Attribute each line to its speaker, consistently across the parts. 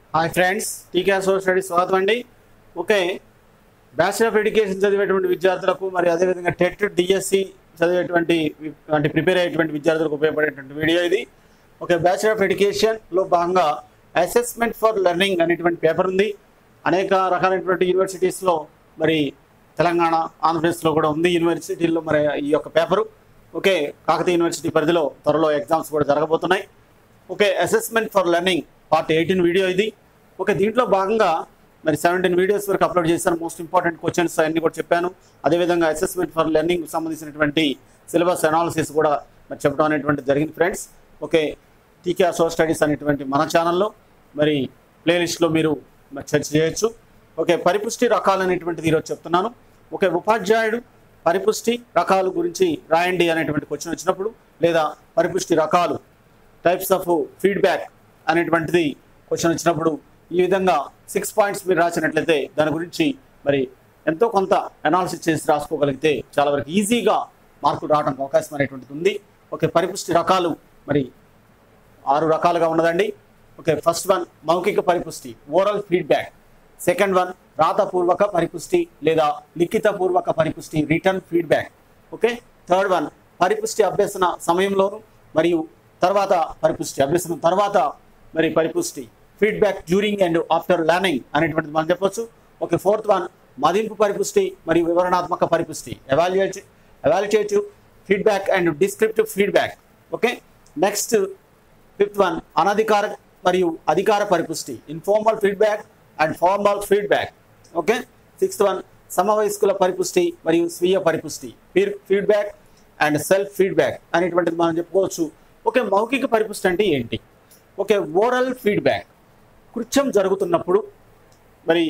Speaker 1: hi friends TK social studies స్వాగతం అండి okay bachelor of education చదివేటువంటి విద్యార్థులకు మరి అదేవిధంగా టెట్ డిఎస్సి చదివేటువంటి వి- అంటే ప్రిపేర్ అయ్యేటువంటి విద్యార్థులకు ఉపయోగపడేటువంటి వీడియో ఇది ఓకే బ్యాచిలర్ ఆఫ్ ఎడ్యుకేషన్లో భాగంగా అసెస్మెంట్ ఫర్ లెర్నింగ్ అనేటువంటి పేపర్ ఉంది అనేక రకాలైనటువంటి యూనివర్సిటీస్లో మరి తెలంగాణ ఆంధ్రప్రదేశ్లో కూడా ఉంది యూనివర్సిటీల్లో మరి ఈ యొక్క పేపరు ఓకే కాకతీయ యూనివర్సిటీ పరిధిలో త్వరలో ఎగ్జామ్స్ కూడా జరగబోతున్నాయి okay assessment for learning part eighteen video ఇది ఓకే దీంట్లో భాగంగా మరి సెవెంటీన్ వీడియోస్ వరకు అప్లోడ్ చేశాను మోస్ట్ ఇంపార్టెంట్ క్వశ్చన్స్ అన్ని కూడా చెప్పాను అదేవిధంగా అసెస్మెంట్ ఫర్ లెర్నింగ్ సంబంధించినటువంటి సిలబస్ అనాలిసిస్ కూడా మరి చెప్పడం అనేటువంటి జరిగింది friends okay TKR social studies అనేటువంటి మన ఛానల్లో మరి ప్లేలిస్ట్లో మీరు మరి చర్చ చేయొచ్చు ఓకే పరిపుష్టి రకాలు అనేటువంటిది ఈరోజు చెప్తున్నాను ఓకే ఉపాధ్యాయుడు పరిపుష్టి రకాలు గురించి రాయండి అనేటువంటి క్వశ్చన్ వచ్చినప్పుడు లేదా పరిపుష్టి రకాలు టైప్స్ ఆఫ్ ఫీడ్బ్యాక్ అనేటువంటిది క్వశ్చన్ వచ్చినప్పుడు ఈ విధంగా సిక్స్ పాయింట్స్ మీరు రాసినట్లయితే దాని గురించి మరి ఎంతో కొంత అనాలిసిస్ చేసి రాసుకోగలిగితే చాలా వరకు ఈజీగా మార్కులు రావడానికి అవకాశం అనేటువంటిది ఉంది ఓకే పరిపుష్టి రకాలు మరి ఆరు రకాలుగా ఉన్నదండి ఓకే ఫస్ట్ వన్ మౌఖిక పరిపుష్టి ఓరల్ ఫీడ్బ్యాక్ సెకండ్ వన్ రాతపూర్వక పరిపుష్టి లేదా లిఖితపూర్వక పరిపుష్టి written feedback okay third one పరిపుష్టి అభ్యసన సమయంలోను మరియు తర్వాత పరిపుష్టి అభ్యసనం తర్వాత మరి పరిపుష్టి feedback during and after learning అనేటువంటిది మనం చెప్పొచ్చు ఓకే ఫోర్త్ వన్ మదింపు పరిపుష్టి మరియు వివరణాత్మక పరిపుష్టి evaluate evaluative feedback and descriptive feedback okay next fifth one అనధికార మరియు అధికార పరిపుష్టి informal feedback and formal feedback okay sixth one సమవయస్కుల పరిపుష్టి మరియు స్వీయ పరిపుష్టి peer feedback and self feedback అనేటువంటిది మనం చెప్పుకోవచ్చు ఓకే మౌఖిక పరిపుష్టి అంటే ఏంటి ఓకే ఓరల్ ఫీడ్బ్యాక్ కృత్యం జరుగుతున్నప్పుడు మరి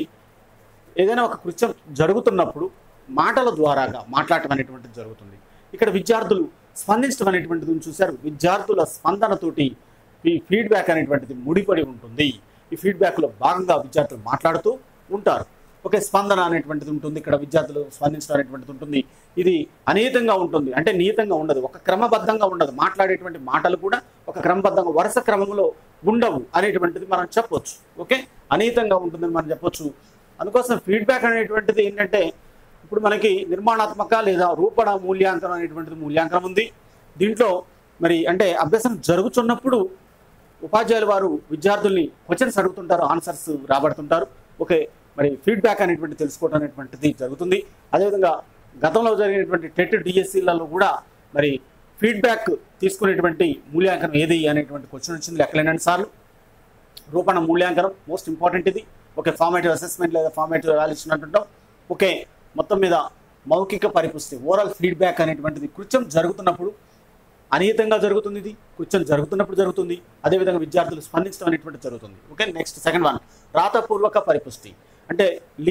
Speaker 1: ఏదైనా ఒక కృత్యం జరుగుతున్నప్పుడు మాటల ద్వారాగా మాట్లాడటం అనేటువంటిది జరుగుతుంది ఇక్కడ విద్యార్థులు స్పందించడం అనేటువంటిది ఉంది చూశారు విద్యార్థుల స్పందనతోటి ఈ ఫీడ్బ్యాక్ అనేటువంటిది ముడిపడి ఉంటుంది ఈ ఫీడ్బ్యాక్లో భాగంగా విద్యార్థులు మాట్లాడుతూ ఉంటారు ఓకే స్పందన అనేటువంటిది ఉంటుంది ఇక్కడ విద్యార్థులు స్పందించడం అనేటువంటిది ఉంటుంది ఇది అనియతంగా ఉంటుంది అంటే నియతంగా ఉండదు ఒక క్రమబద్ధంగా ఉండదు మాట్లాడేటువంటి మాటలు కూడా ఒక క్రమబద్ధంగా వరుస క్రమంలో ఉండవు అనేటువంటిది మనం చెప్పొచ్చు ఓకే అనియతంగా ఉంటుందని మనం చెప్పొచ్చు అందుకోసం ఫీడ్బ్యాక్ అనేటువంటిది ఏంటంటే ఇప్పుడు మనకి నిర్మాణాత్మక లేదా రూపణ మూల్యాంకనం అనేటువంటిది మూల్యాంకనం ఉంది దీంట్లో మరి అంటే అభ్యాసం జరుగుతున్నప్పుడు ఉపాధ్యాయులు వారు విద్యార్థుల్ని క్వశ్చన్స్ అడుగుతుంటారు ఆన్సర్స్ రాబడుతుంటారు ఓకే మరి ఫీడ్బ్యాక్ అనేటువంటి తెలుసుకోవడం అనేటువంటిది జరుగుతుంది అదేవిధంగా గతంలో జరిగినటువంటి టెట్ డిఎస్సీలలో కూడా మరి ఫీడ్బ్యాక్ తీసుకునేటువంటి మూల్యాంకనం ఏది అనేటువంటి క్వశ్చన్ వచ్చింది లెక్కలేనండి సార్లు రూపణ మూల్యాంకనం మోస్ట్ ఇంపార్టెంట్ ఇది ఓకే ఫార్మేటివ్ అసెస్మెంట్ లేదా ఫార్మేటివ్ ఎవాల్యుయేషన్ అంటుంటాం ఓకే మొత్తం మీద మౌఖిక పరిపుష్టి ఓరల్ ఫీడ్బ్యాక్ అనేటువంటిది కృత్యం జరుగుతున్నప్పుడు అనియతంగా జరుగుతుంది ఇది కృత్యం జరుగుతున్నప్పుడు జరుగుతుంది అదేవిధంగా విద్యార్థులు స్పందించడం అనేటువంటిది జరుగుతుంది ఓకే నెక్స్ట్ సెకండ్ వన్ రాతపూర్వక పరిపుష్టి అంటే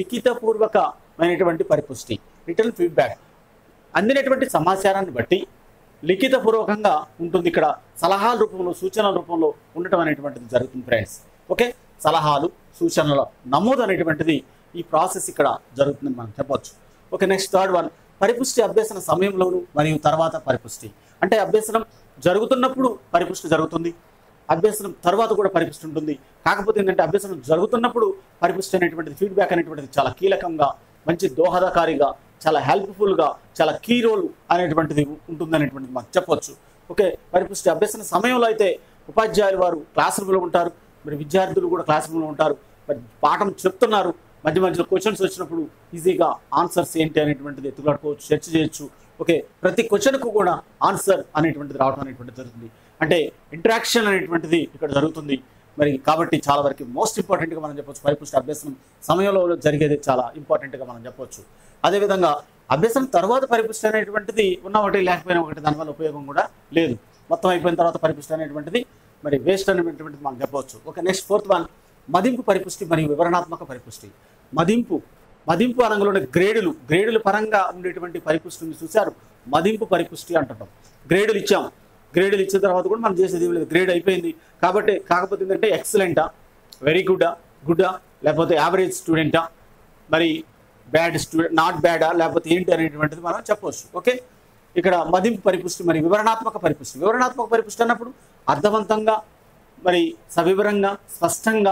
Speaker 1: లిఖితపూర్వకమైనటువంటి పరిపుష్టి రిటర్న్ ఫీడ్బ్యాక్ అందినటువంటి సమాచారాన్ని బట్టి లిఖితపూర్వకంగా ఉంటుంది ఇక్కడ సలహాల రూపంలో సూచనల రూపంలో ఉండటం అనేటువంటిది జరుగుతుంది ఫ్రెండ్స్ ఓకే సలహాలు సూచనల నమోదు అనేటువంటిది ఈ ప్రాసెస్ ఇక్కడ జరుగుతుందని మనం చెప్పొచ్చు ఓకే నెక్స్ట్ థర్డ్ వన్ పరిపుష్టి అభ్యసన సమయంలోను మరియు తర్వాత పరిపుష్టి అంటే అభ్యసనం జరుగుతున్నప్పుడు పరిపుష్టి జరుగుతుంది అభ్యసనం తర్వాత కూడా పరిపుష్టి ఉంటుంది కాకపోతే ఏంటంటే అభ్యసనం జరుగుతున్నప్పుడు పరిపుష్టి అనేటువంటిది ఫీడ్బ్యాక్ అనేటువంటిది చాలా కీలకంగా మంచి దోహదకారిగా చాలా హెల్ప్ఫుల్గా చాలా కీ రోల్ అనేటువంటిది ఉంటుంది అనేటువంటిది మాకు చెప్పొచ్చు ఓకే పరిపుష్టి అభ్యసన సమయంలో అయితే ఉపాధ్యాయులు వారు క్లాస్ రూమ్లో ఉంటారు మరి విద్యార్థులు కూడా క్లాస్ రూమ్లో ఉంటారు మరి పాఠం చెప్తున్నారు మధ్య మధ్యలో క్వశ్చన్స్ వచ్చినప్పుడు ఈజీగా ఆన్సర్స్ ఏంటి అనేటువంటిది ఎత్తులాడుకోవచ్చు చర్చ చేయొచ్చు ఓకే ప్రతి క్వశ్చన్కు కూడా ఆన్సర్ అనేటువంటిది రావడం అనేటువంటిది జరుగుతుంది అంటే ఇంటరాక్షన్ అనేటువంటిది ఇక్కడ జరుగుతుంది మరి కాబట్టి చాలా వరకు మోస్ట్ ఇంపార్టెంట్గా మనం చెప్పొచ్చు పరిపుష్టి అభ్యసనం సమయంలో జరిగేది చాలా ఇంపార్టెంట్గా మనం చెప్పొచ్చు అదేవిధంగా అభ్యసనం తర్వాత పరిపుష్టి అనేటువంటిది ఉన్న ఒకటి లేకపోయినా ఒకటి దానివల్ల ఉపయోగం కూడా లేదు మొత్తం అయిపోయిన తర్వాత పరిపుష్టి అనేటువంటిది మరి వేస్ట్ అనేటువంటిది మనం చెప్పవచ్చు ఓకే నెక్స్ట్ ఫోర్త్ వన్ మదింపు పరిపుష్టి మరియు వివరణాత్మక పరిపుష్టి మదింపు మదింపు అనగానే గ్రేడులు గ్రేడుల పరంగా ఉండేటువంటి పరిపుష్టిని చూశారు మదింపు పరిపుష్టి అంటుంటాం గ్రేడులు ఇచ్చాం గ్రేడులు ఇచ్చిన తర్వాత కూడా మనం చేసేది ఏం లేదు గ్రేడ్ అయిపోయింది కాబట్టి కాకపోతే ఏంటంటే ఎక్సలెంటా వెరీ గుడ్డా గుడ్డా లేకపోతే యావరేజ్ స్టూడెంటా మరి బ్యాడ్ స్టూడెంట్ నాట్ బ్యాడా లేకపోతే ఏంటి అనేటువంటిది మనం చెప్పవచ్చు ఓకే ఇక్కడ మదింపు పరిపుష్టి మరి వివరణాత్మక పరిపుష్టి వివరణాత్మక పరిపుష్టి అన్నప్పుడు అర్థవంతంగా మరి సవివరంగా స్పష్టంగా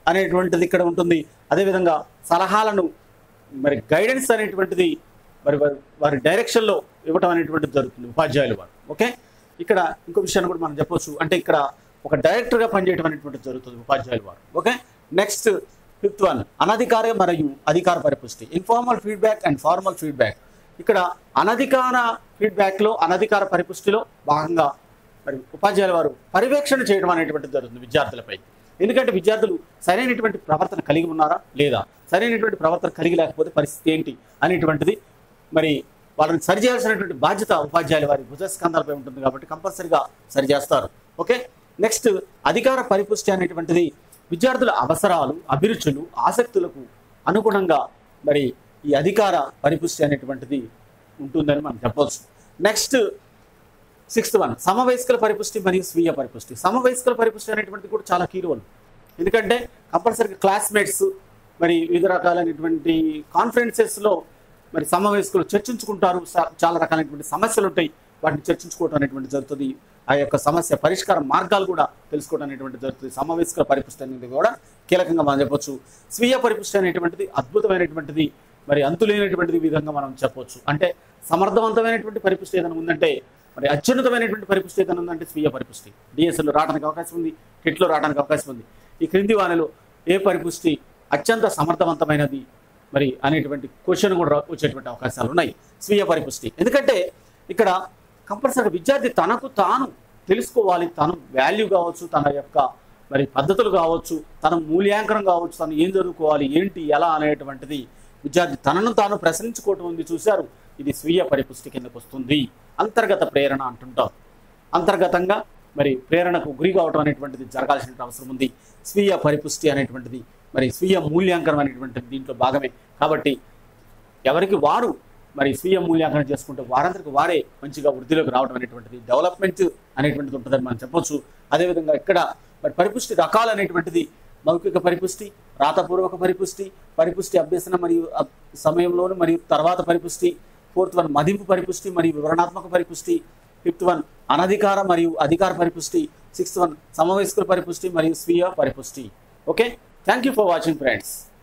Speaker 1: అనేటువంటిది ఇక్కడ ఉంటుంది అదేవిధంగా సలహాలను మరి గైడెన్స్ అనేటువంటిది మరి వారి- వారి డైరెక్షన్లో ఇవ్వటం అనేటువంటిది జరుగుతుంది ఉపాధ్యాయులు వారు ఓకే ఇక్కడ ఇంకో విషయాన్ని కూడా మనం చెప్పొచ్చు అంటే ఇక్కడ ఒక డైరెక్టర్గా పనిచేయడం అనేటువంటిది జరుగుతుంది ఉపాధ్యాయులు వారు ఓకే నెక్స్ట్ ఫిఫ్త్ వన్ అనధికార మరియు అధికార పరిపుష్టి informal feedback and formal feedback ఇక్కడ అనధికార ఫీడ్బ్యాక్లో అనధికార పరిపుష్టిలో భాగంగా మరి ఉపాధ్యాయుల వారు పర్యవేక్షణ చేయడం అనేటువంటిది జరుగుతుంది విద్యార్థులపై ఎందుకంటే విద్యార్థులు సరైనటువంటి ప్రవర్తన కలిగి ఉన్నారా లేదా సరైనటువంటి ప్రవర్తన కలిగి లేకపోతే పరిస్థితి ఏంటి అనేటువంటిది మరి వాళ్ళని సరిచేయాల్సినటువంటి బాధ్యత ఉపాధ్యాయుల వారి భుజస్కంధాలపై ఉంటుంది కాబట్టి కంపల్సరిగా సరిచేస్తారు ఓకే నెక్స్ట్ అధికార పరిపుష్టి అనేటువంటిది విద్యార్థుల అవసరాలు అభిరుచులు ఆసక్తులకు అనుగుణంగా మరి ఈ అధికార పరిపుష్టి అనేటువంటిది ఉంటుందని మనం చెప్పవచ్చు నెక్స్ట్ సిక్స్త్ వన్ సమవయస్కుల పరిపుష్టి మరియు స్వీయ పరిపుష్టి సమవయస్కుల పరిపుష్టి అనేటువంటిది కూడా చాలా కీ రోల్ ఎందుకంటే కంపల్సరీగా క్లాస్మేట్స్ మరి వివిధ రకాలైనటువంటి కాన్ఫరెన్సెస్లో మరి సమవయస్కులు చర్చించుకుంటారు స- చాలా రకాలైనటువంటి సమస్యలు ఉంటాయి వాటిని చర్చించుకోవడం అనేటువంటి జరుగుతుంది ఆ యొక్క సమస్య పరిష్కార మార్గాలు కూడా తెలుసుకోవడం అనేటువంటి జరుగుతుంది సమవయస్కుల పరిపుష్టి అనేది కూడా కీలకంగా మనం చెప్పొచ్చు స్వీయ పరిపుష్టి అనేటువంటిది అద్భుతమైనటువంటిది మరి అంతులేనటువంటిది విధంగా మనం చెప్పొచ్చు అంటే సమర్థవంతమైనటువంటి పరిపుష్టి ఏదైనా ఉందంటే మరి అత్యున్నతమైనటువంటి పరిపుష్టి ఏదైనా ఉందంటే స్వీయ పరిపుష్టి డిఎస్ఎల్లో రావడానికి అవకాశం ఉంది కిట్లో రావడానికి అవకాశం ఉంది ఈ క్రింది వానిలో ఏ పరిపుష్టి అత్యంత సమర్థవంతమైనది మరి అనేటువంటి క్వశ్చన్ కూడా రా- వచ్చేటువంటి అవకాశాలు ఉన్నాయి స్వీయ పరిపుష్టి ఎందుకంటే ఇక్కడ కంపల్సరీ విద్యార్థి తనకు తాను తెలుసుకోవాలి తన వాల్యూ కావచ్చు తన యొక్క మరి పద్ధతులు కావచ్చు తన మూల్యాంకనం కావచ్చు తను ఏం చదువుకోవాలి ఏంటి ఎలా అనేటువంటిది విద్యార్థి తనను తాను ప్రశ్నించుకోవటం ఉంది చూశారు ఇది స్వీయ పరిపుష్టి కిందకు వస్తుంది అంతర్గత ప్రేరణ అంటుంటాం అంతర్గతంగా మరి ప్రేరణకు గురి కావటం అనేటువంటిది జరగాల్సిన అవసరం ఉంది స్వీయ పరిపుష్టి అనేటువంటిది మరి స్వీయ మూల్యాంకనం అనేటువంటిది దీంట్లో భాగమే కాబట్టి ఎవరికి వారు మరి స్వీయ మూల్యాంకనం చేసుకుంటే వారందరికి వారే మంచిగా వృద్ధిలోకి రావడం అనేటువంటిది డెవలప్మెంట్ అనేటువంటిది ఉంటుందని మనం చెప్పొచ్చు అదేవిధంగా ఇక్కడ మరి పరిపుష్టి రకాలు అనేటువంటిది మౌఖిక పరిపుష్టి రాతపూర్వక పరిపుష్టి పరిపుష్టి అభ్యసన మరియు అబ్- సమయంలోను మరియు తర్వాత పరిపుష్టి ఫోర్త్ వన్ మదింపు పరిపుష్టి మరియు వివరణాత్మక పరిపుష్టి ఫిఫ్త్ వన్ అనధికార మరియు అధికార పరిపుష్టి సిక్స్త్ వన్ సమవయస్కుల పరిపుష్టి మరియు స్వీయ పరిపుష్టి okay thank you for watching friends